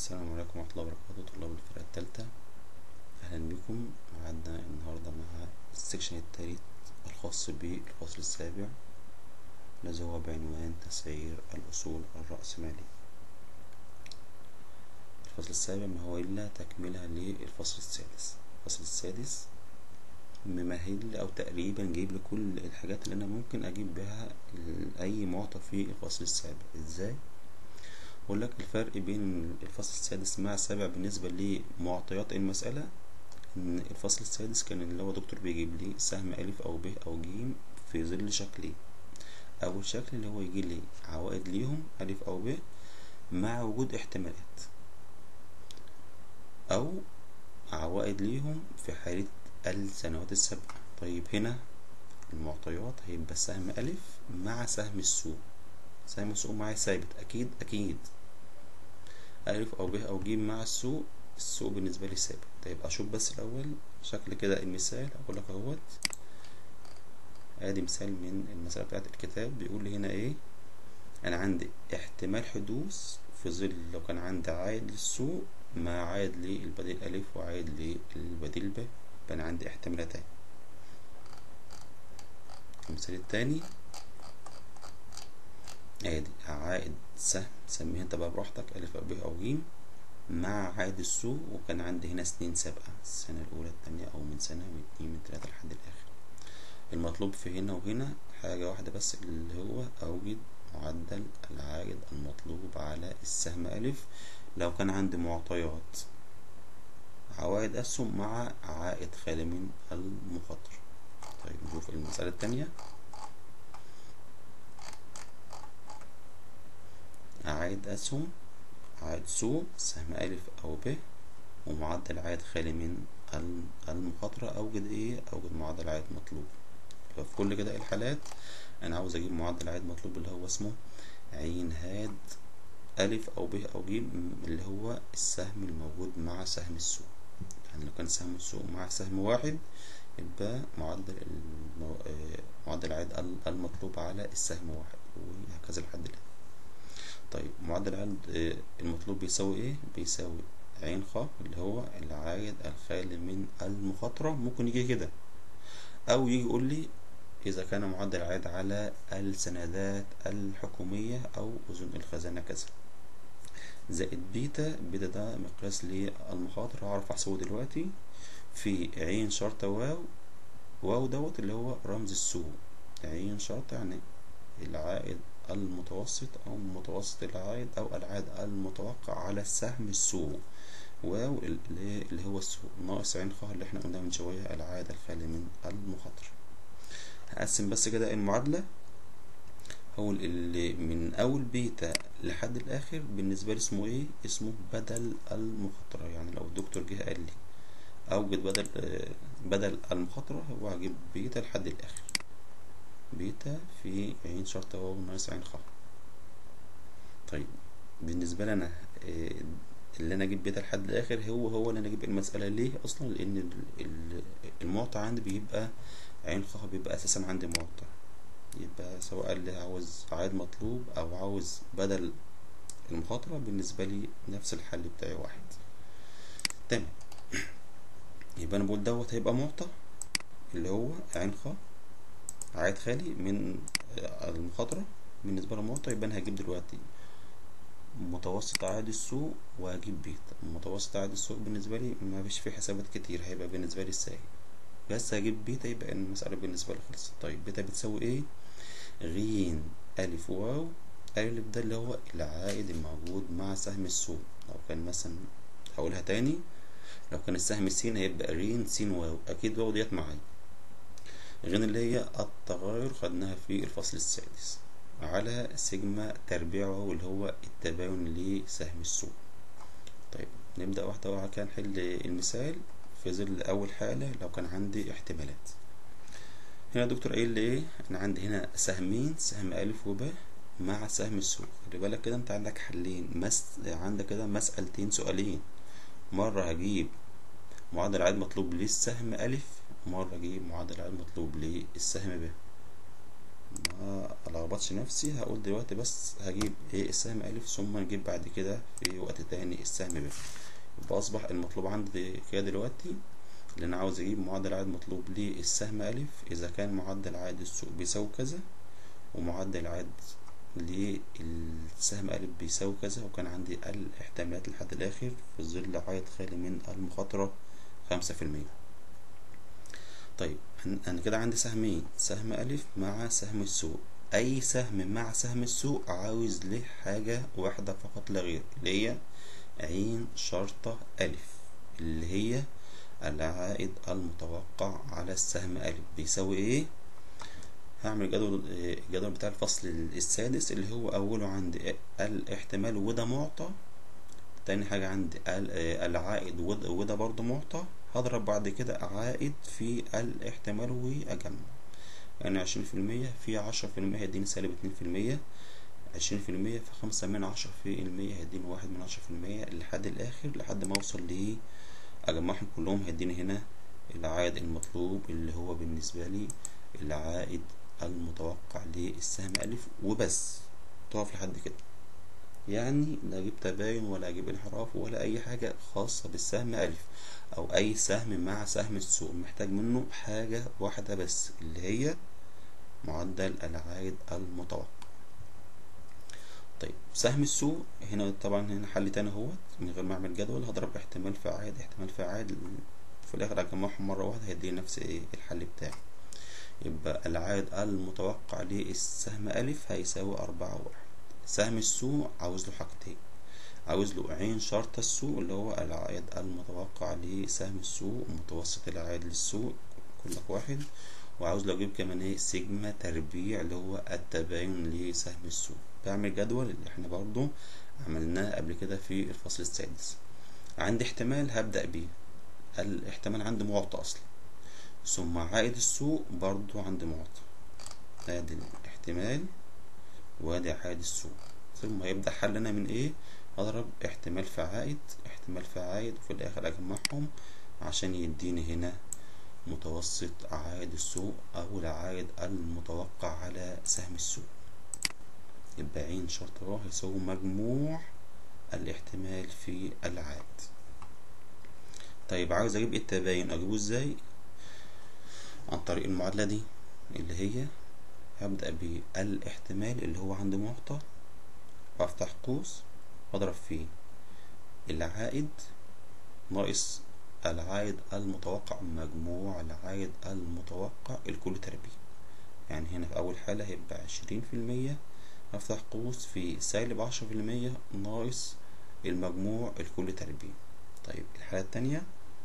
السلام عليكم ورحمة الله وبركاته طلاب الفرقة التالتة أهلا بكم معادنا النهاردة مع السكشن التالت الخاص بالفصل السابع الذي هو بعنوان تسعير الأصول الرأسمالية الفصل السابع ما هو إلا تكملة للفصل السادس الفصل السادس ممهد أو تقريبا جايب لي كل الحاجات اللي أنا ممكن أجيب بها أي معطى في الفصل السابع إزاي؟ أقول لك الفرق بين الفصل السادس مع السابع بالنسبة لمعطيات المسألة إن الفصل السادس كان اللي هو دكتور بيجيب لي سهم ألف أو ب أو ج في ظل شكلين أول شكل اللي هو يجي لي عوائد ليهم ألف أو ب مع وجود احتمالات أو عوائد ليهم في حالة السنوات السابقة طيب هنا المعطيات هيبقى سهم ألف مع سهم السوق سهم السوق معايا ثابت أكيد أكيد ألف أو ب أو ج مع السوق السوق بالنسبة لي ثابت طيب أشوف بس الأول شكل كده المثال أقول لك أهوت آدي مثال من المسألة بتاعت الكتاب بيقول لي هنا إيه أنا عندي احتمال حدوث في ظل لو كان عندي عائد للسوق مع عائد للبديل ألف وعائد للبديل ب يبقى أنا عندي احتمالاتين المثال التاني ادي عائد سهم سميه انت بقى براحتك الف او ب او ج مع عائد السوق وكان عندي هنا سنين سابقة السنة الأولى التانية أو من سنة من اتنين من تلاتة لحد الآخر المطلوب في هنا وهنا حاجة واحدة بس اللي هو أوجد معدل العائد المطلوب على السهم ألف لو كان عندي معطيات عوائد أسهم مع عائد خالي من المخاطر طيب نشوف المسألة التانية عائد أسهم عائد سوق سهم ألف أو ب ومعدل عائد خالي من المخاطرة أوجد إيه أوجد معدل عائد مطلوب ففي كل كده الحالات أنا عاوز أجيب معدل عائد مطلوب اللي هو اسمه عين هاد ألف أو ب أو ج اللي هو السهم الموجود مع سهم السوق يعني لو كان سهم السوق مع سهم واحد يبقى معدل المو... معدل العائد المطلوب على السهم واحد وهكذا لحد الآن طيب معدل العائد المطلوب بيساوي ايه بيساوي عين خ اللي هو العائد الخالي من المخاطرة ممكن يجي كده او يجي يقول لي اذا كان معدل العائد على السندات الحكومية او اذون الخزانة كذا زائد بيتا بيتا ده مقياس للمخاطر هعرف احسبه دلوقتي في عين شرطة واو واو دوت اللي هو رمز السوق عين شرطة يعني العائد المتوسط أو متوسط العائد أو العائد المتوقع على السهم السوق واو اللي هو السوق ناقص عين خ اللي احنا قلنا من شوية العائد الخالي من المخاطرة هقسم بس كده المعادلة هو اللي من أول بيتا لحد الآخر بالنسبة لي اسمه ايه اسمه بدل المخاطرة يعني لو الدكتور جه قال لي أوجد بدل بدل المخاطرة هو هجيب بيتا لحد الآخر بيتا في عين شرطة واو ناقص عين خ طيب بالنسبة لنا اللي انا اجيب بيتا لحد الاخر هو هو اللي انا اجيب المسألة ليه اصلا لان المعطى عندي بيبقى عين خ بيبقى اساسا عندي معطى يبقى سواء اللي عاوز عائد مطلوب او عاوز بدل المخاطرة بالنسبة لي نفس الحل بتاعي واحد تمام يبقى انا بقول دوت هيبقى معطى اللي هو عين خ عائد خالي من المخاطرة بالنسبة للمعطى يبقى أنا هجيب دلوقتي متوسط عائد السوق وهجيب بيتا متوسط عائد السوق بالنسبة لي ما فيش فيه حسابات كتير هيبقى بالنسبة لي الساهل بس هجيب بيتا يبقى المسألة بالنسبة لي خلصت طيب بيتا بتساوي ايه غين ألف واو ألف ده اللي هو العائد الموجود مع سهم السوق لو كان مثلا هقولها تاني لو كان السهم السين هيبقى غين سين واو أكيد واو ديت معايا غير اللي هي التغير خدناها في الفصل السادس على سيجما تربيع واللي هو التباين لسهم السوق طيب نبدأ واحدة واحدة كده نحل المثال في ظل أول حالة لو كان عندي احتمالات هنا الدكتور قايل لي ايه أنا عندي هنا سهمين سهم ألف وب مع سهم السوق خلي بالك كده أنت عندك حلين مس... عندك كده مسألتين سؤالين مرة هجيب معدل عائد مطلوب للسهم ألف مرة أجيب معدل عائد مطلوب للسهم ب ما الخبطش نفسي هقول دلوقتي بس هجيب ايه السهم الف ثم نجيب بعد كده في وقت تاني السهم ب يبقى اصبح المطلوب عندي كده دلوقتي اللي انا عاوز اجيب معدل عائد مطلوب للسهم الف اذا كان معدل عائد السوق بيساوي كذا ومعدل عائد للسهم ألف بيساوي كذا وكان عندي الاحتمالات لحد الآخر في ظل عائد خالي من المخاطرة خمسة في المية طيب أنا كده عندي سهمين سهم ألف مع سهم السوق أي سهم مع سهم السوق عاوز له حاجة واحدة فقط لا غير اللي هي عين شرطة ألف اللي هي العائد المتوقع على السهم ألف بيساوي إيه؟ هعمل جدول الجدول بتاع الفصل السادس اللي هو أوله عندي الاحتمال وده معطى تاني حاجة عندي العائد وده برضه معطى هضرب بعد كده عائد في الاحتمال وأجمع يعني عشرين في المية في عشرة في المية هيديني سالب اتنين في المية عشرين في المية في خمسة من عشرة في المية هيديني واحد من عشرة في المية لحد الآخر لحد ما أوصل ل أجمعهم كلهم هيديني هنا العائد المطلوب اللي هو بالنسبة لي العائد المتوقع للسهم ألف وبس تقف لحد كده يعني لا أجيب تباين ولا أجيب انحراف ولا أي حاجة خاصة بالسهم ألف أو أي سهم مع سهم السوق محتاج منه حاجة واحدة بس اللي هي معدل العائد المتوقع طيب سهم السوق هنا طبعا هنا حل تاني اهوت من غير ما اعمل جدول هضرب احتمال في عائد احتمال في عائد في الاخر اجمعهم مره واحده هيديني نفس ايه الحل بتاعي يبقى العائد المتوقع للسهم ألف هيساوي أربعة واحد سهم السوق عاوز له حاجتين عاوز له عين شرط السوق اللي هو العائد المتوقع لسهم السوق متوسط العائد للسوق كلك واحد وعاوز له اجيب كمان ايه سيجما تربيع اللي هو التباين لسهم السوق بعمل جدول اللي احنا برضو عملناه قبل كده في الفصل السادس عندي احتمال هبدأ بيه الاحتمال عندي معطى اصلا ثم عائد السوق برضو عند معطى ادي الاحتمال وادي عائد السوق ثم يبدأ حلنا من ايه اضرب احتمال في عائد احتمال في عائد وفي الاخر اجمعهم عشان يديني هنا متوسط عائد السوق او العائد المتوقع على سهم السوق يبقى عين شرط ر هيساوي مجموع الاحتمال في العائد طيب عاوز اجيب التباين اجيبه ازاي عن طريق المعادلة دي اللي هي هبدأ بالاحتمال اللي هو عند معطى وافتح قوس واضرب فيه العائد ناقص العائد المتوقع مجموع العائد المتوقع الكل تربيع يعني هنا في أول حالة هيبقى عشرين في المية هفتح قوس في سالب عشرة في المية ناقص المجموع الكل تربيع طيب الحالة التانية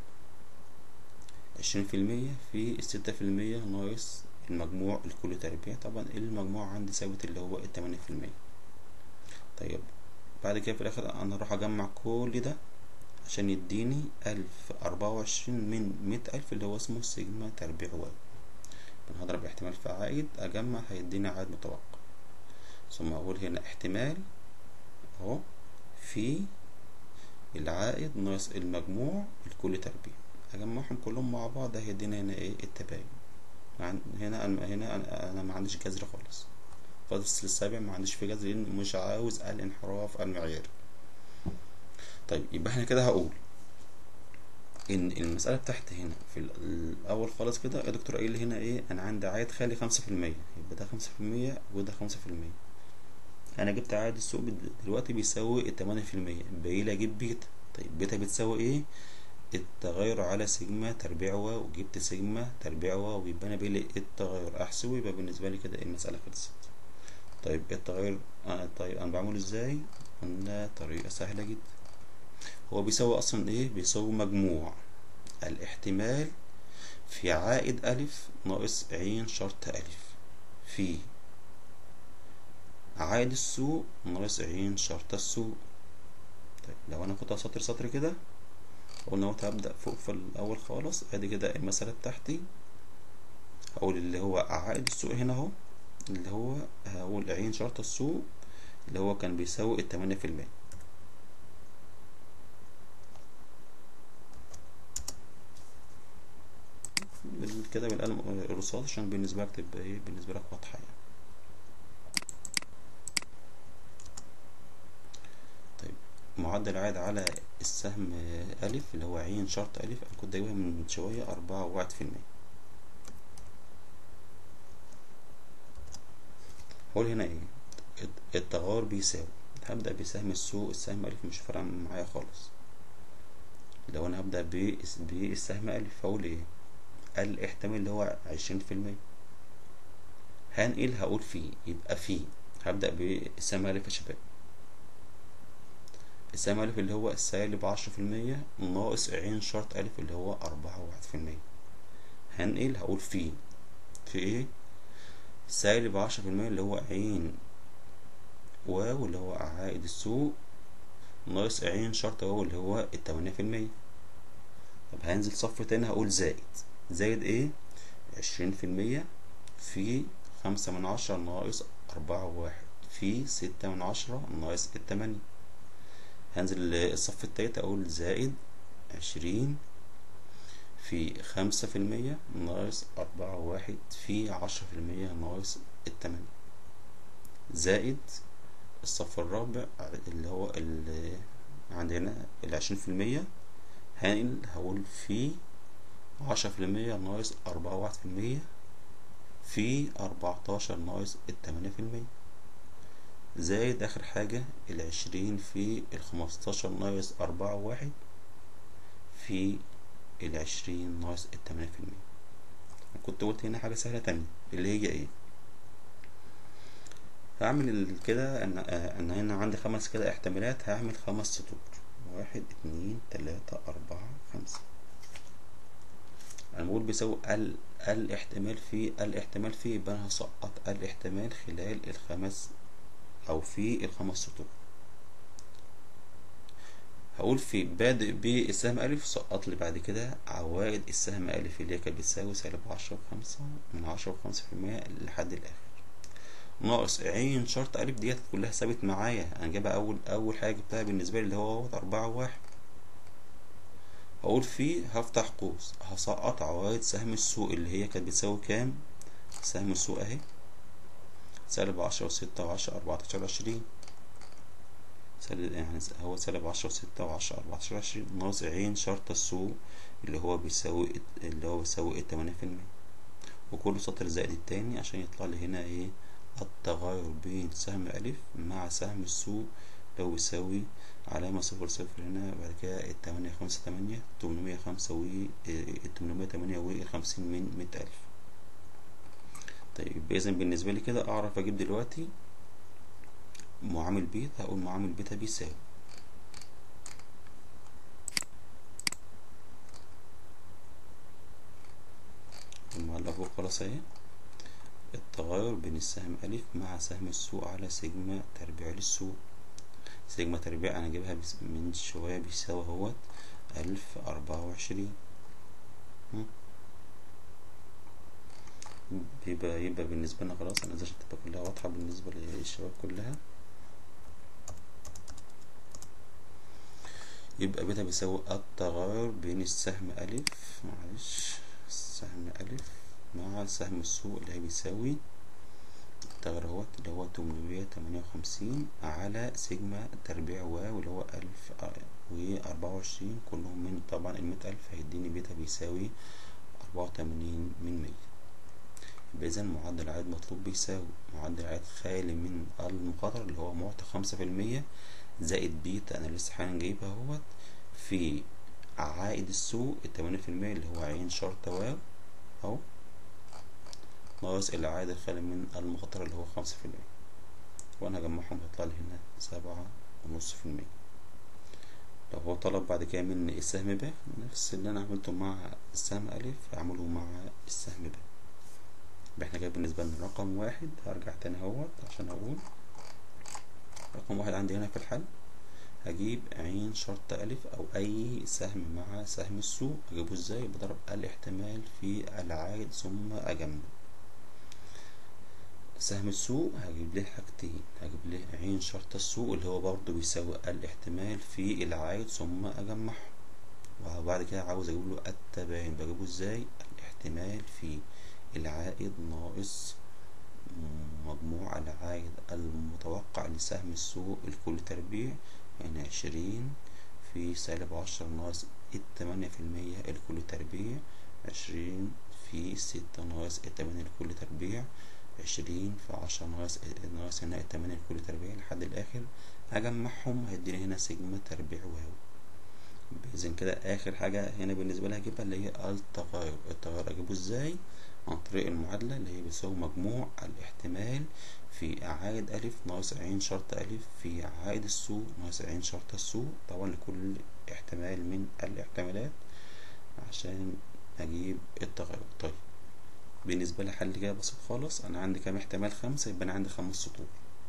عشرين في المية في ستة في المية ناقص المجموع الكل تربيع طبعا المجموع عندي ثابت اللي هو التمانية في المية طيب بعد كده في الآخر أنا أروح أجمع كل ده عشان يديني ألف أربعة وعشرين من مية ألف اللي هو اسمه سيجما تربيع واي أنا هضرب احتمال في عائد أجمع هيديني عائد متوقع ثم أقول هنا احتمال أهو في العائد ناقص المجموع الكل تربيع أجمعهم كلهم مع بعض هيدينا هنا إيه التباين هنا أنا هنا أنا, أنا ما عنديش جذر خالص فاصل السابع ما عنديش فيه جذر لأن مش عاوز الانحراف المعياري طيب يبقى احنا كده هقول ان المسألة بتاعتي هنا في الأول خالص كده يا دكتور قايل لي هنا ايه أنا عندي عائد خالي خمسة في المية يبقى ده خمسة في المية وده خمسة في المية أنا جبت عائد السوق دلوقتي بيساوي التمانية في المية باقي أجيب بيتا طيب بيتا بتساوي ايه التغير على سيجما تربيع واو وجبت سيجما تربيع واو ويبقى أنا باقي التغير أحسبه يبقى بالنسبة لي كده المسألة خلصت طيب التغير آه طيب أنا بعمله ازاي قلنا طريقة سهلة جدا هو بيساوي أصلا إيه بيساوي مجموع الاحتمال في عائد ألف ناقص عين شرط ألف في عائد السوق ناقص عين شرط السوق طيب لو أنا كنت سطر سطر كده قلنا قلت هبدأ فوق في الأول خالص أدي كده المسألة بتاعتي هقول اللي هو عائد السوق هنا أهو اللي هو هقول عين شرط السوق اللي هو كان بيساوي التمانية في المية كده بالقلم الرصاص عشان بالنسبة لك تبقى ايه بالنسبة لك واضحة يعني معدل العائد على السهم ألف اللي هو عين شرط ألف أنا كنت جايبها من شوية أربعة وواحد في المية هقول هنا ايه التغير بيساوي هبدأ بسهم السوق السهم ألف مش فارقة معايا خالص لو أنا هبدأ بالسهم ألف هقول ايه الاحتمال اللي هو عشرين في المية هنقل هقول فيه يبقى فيه هبدأ بالسهم ألف يا شباب السهم ألف اللي هو سالب عشرة في المية ناقص عين شرط ألف اللي هو أربعة واحد في المية هنقل هقول فيه في ايه سالب عشرة في المية اللي هو عين واو اللي هو عائد السوق ناقص عين شرط واو اللي هو التمانية في المية طب هنزل صف تاني هقول زائد زائد ايه عشرين في المية في خمسة من عشرة ناقص أربعة واحد في ستة من عشرة ناقص التمانية هنزل الصف التالت أقول زائد عشرين في خمسة في المية ناقص أربعة واحد في عشرة في المية ناقص التمانية زائد الصف الرابع اللي هو اللي عندنا العشرين في المية هنقل هقول في عشرة في المية ناقص أربعة واحد في المية في أربعتاشر ناقص التمانية في المية زائد آخر حاجة العشرين في الخمستاشر ناقص أربعة واحد في العشرين ناقص التمانية في المية كنت قلت هنا حاجة سهلة تانية اللي هي ايه هعمل كده ان ان هنا عندي خمس كده احتمالات هعمل خمس سطور واحد اتنين تلاتة اربعة خمسة انا بقول بيساوي ال الاحتمال في الاحتمال في يبقى انا هسقط الاحتمال خلال الخمس او في الخمس سطور هقول في بادئ بالسهم ألف سقط لي بعد كده عوائد السهم ألف اللي هي كانت بتساوي سالب عشرة وخمسة من عشرة وخمسة في المية لحد الآخر ناقص عين شرط ألف ديت كلها ثابت معايا أنا جايبها أول أول حاجة جبتها بالنسبة لي اللي هو أربعة وواحد هقول فيه هفتح قوس هسقط عوائد سهم السوق اللي هي كانت بتساوي كام سهم السوق أهي سالب عشرة وستة وعشرة أربعتاشر عشرين سالب يعني هو سالب عشرة وستة وعشرة أربعتاشر عشرين ناقص عين شرط السوق اللي هو بيساوي اللي هو بيساوي التمانية في المية وكل سطر زائد التاني عشان يطلع لي هنا ايه التغير بين سهم ألف مع سهم السوق لو بيساوي علامة صفر صفر هنا بعد كده التمانية خمسة تمانية تمنمية خمسة و التمنمية تمانية والخمسين من مية ألف طيب إذا بالنسبة لي كده أعرف أجيب دلوقتي معامل بيت هقول معامل بيتا بيساوي المعلقة فوق خلاص اهي التغير بين السهم ألف مع سهم السوق على سيجما تربيع للسوق سيجما تربيع أنا جايبها من شوية بيساوي اهوت ألف أربعة وعشرين يبقى يبقى بالنسبة لنا خلاص أنا عشان تبقى كلها واضحة بالنسبة للشباب كلها يبقى بيتا بيساوي التغير بين السهم ألف معلش السهم ألف مع سهم السوق اللي هي بيساوي التغير اهوت اللي هو تمنمية تمانية وخمسين على سيجما تربيع واو اللي هو ألف وأربعة وعشرين كلهم من طبعا المية ألف هيديني بيتا بيساوي أربعة وتمانين من مية يبقى إذا معدل العائد مطلوب بيساوي معدل العائد خالي من المخاطرة اللي هو معطى خمسة في المية زائد بيتا أنا لسه حالا جايبها اهوت في عائد السوق التمانية في المية اللي هو عين شرط واو أهو ناقص العائد الخالي من المخاطرة اللي هو خمسة في المية وأنا هجمعهم هيطلع لي هنا سبعة ونص في المية لو هو طلب بعد كده مني السهم ب نفس اللي أنا عملته مع السهم ألف هعمله مع السهم ب يبقى احنا كده بالنسبة لنا رقم واحد هرجع تاني اهوت عشان أقول رقم واحد عندي هنا في الحل هجيب عين شرط ألف أو أي سهم مع سهم السوق أجيبه ازاي بضرب الاحتمال في العائد ثم أجمع سهم السوق هجيب له حاجتين هجيب له عين شرط السوق اللي هو برضه بيساوي الاحتمال في العائد ثم أجمعه وبعد كده عاوز أجيب له التباين بجيبه ازاي الاحتمال في العائد ناقص مجموع العائد المتوقع لسهم السوق الكل تربيع هنا عشرين في سالب عشرة ناقص التمانية في المية الكل تربيع عشرين في ستة ناقص التمانية الكل تربيع عشرين في عشرة ناقص ناقص هنا التمانية الكل تربيع لحد الآخر أجمعهم هيديني هنا سيجما تربيع واو إذا كده آخر حاجة هنا بالنسبة لي هجيبها اللي هي التغير التغير أجيبه إزاي عن طريق المعادلة اللي هي بتساوي مجموع الاحتمال في عائد ألف ناقص عين شرط ألف في عائد السو ناقص عين شرط السو طبعا لكل احتمال من الاحتمالات عشان أجيب التغير طيب بالنسبة لي حل كده بسيط خالص أنا عندي كام احتمال خمسة يبقى أنا عندي خمس سطور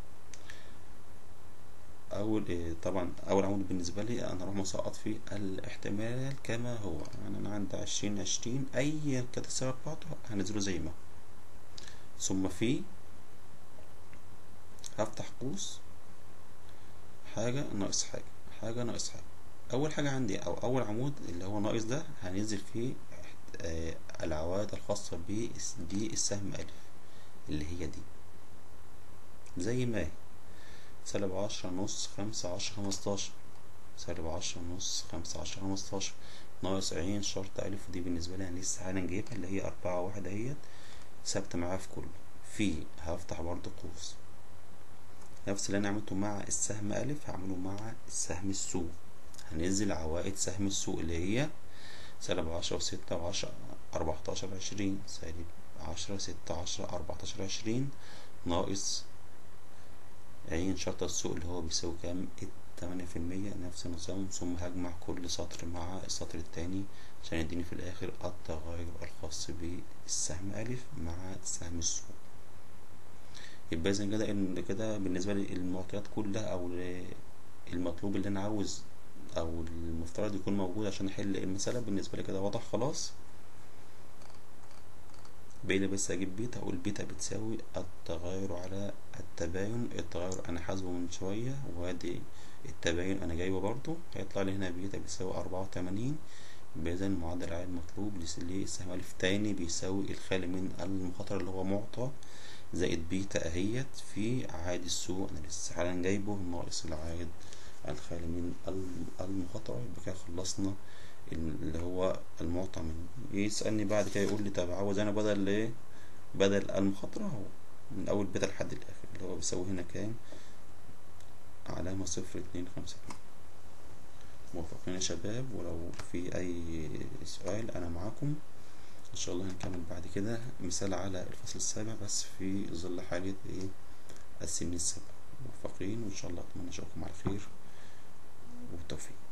اول إيه طبعا اول عمود بالنسبه لي انا اروح مسقط فيه الاحتمال كما هو يعني انا عندي عشرين عشرين اي كانت السبب بتاعته هنزله زي ما هو ثم في هفتح قوس حاجة ناقص حاجة حاجة ناقص حاجة أول حاجة عندي أو أول عمود اللي هو ناقص ده هننزل فيه آه العوائد الخاصة بالسهم ألف اللي هي دي زي ما هي سالب عشرة نص خمسة عشرة خمستاشر سالب عشرة نص خمسة عشرة خمستاشر ناقص عين شرط ألف ودي بالنسبة لي أنا لسه هنجيبها اللي هي أربعة واحد اهيت ثابتة معايا في كله في هفتح برضه قوس نفس اللي أنا عملته مع السهم ألف هعمله مع السهم السوق هننزل عوائد سهم السوق اللي هي سالب عشرة وستة وعشرة أربعتاشر عشرين سالب عشرة ستة عشرة أربعتاشر عشرين ناقص عين شرط السوق اللي هو بيساوي كام التمانية في المية نفس النظام ثم هجمع كل سطر مع السطر التاني عشان يديني في الآخر التغير الخاص بالسهم ألف مع سهم السوق يبقى إذا كده إن كده بالنسبة لي المعطيات كلها أو المطلوب اللي أنا عاوز أو المفترض يكون موجود عشان أحل المسألة بالنسبة لي كده واضح خلاص بقيت بس اجيب بيتا اقول بيتا بتساوي التغير على التباين التغير انا حاسبه من شوية وادي التباين انا جايبه برضو هيطلع لي هنا بيتا بتساوي اربعة وتمانين اذا معدل العائد المطلوب للسهم الف تاني بيساوي الخالي من المخاطرة اللي هو معطى زائد بيتا اهيت في عائد السوق انا لسه حالا جايبه ناقص العائد الخالي من المخاطرة يبقى كده خلصنا اللي هو المعطى منه يسألني بعد كده يقول لي طب عاوز انا بدل ايه بدل المخاطرة اهو من اول بيتا لحد الاخر اللي هو بيساوي هنا كام علامة صفر اتنين خمسة اتنين موافقين يا شباب ولو في اي سؤال انا معاكم ان شاء الله هنكمل بعد كده مثال على الفصل السابع بس في ظل حالة ايه السن السابع موفقين وان شاء الله اتمنى اشوفكم على خير والتوفيق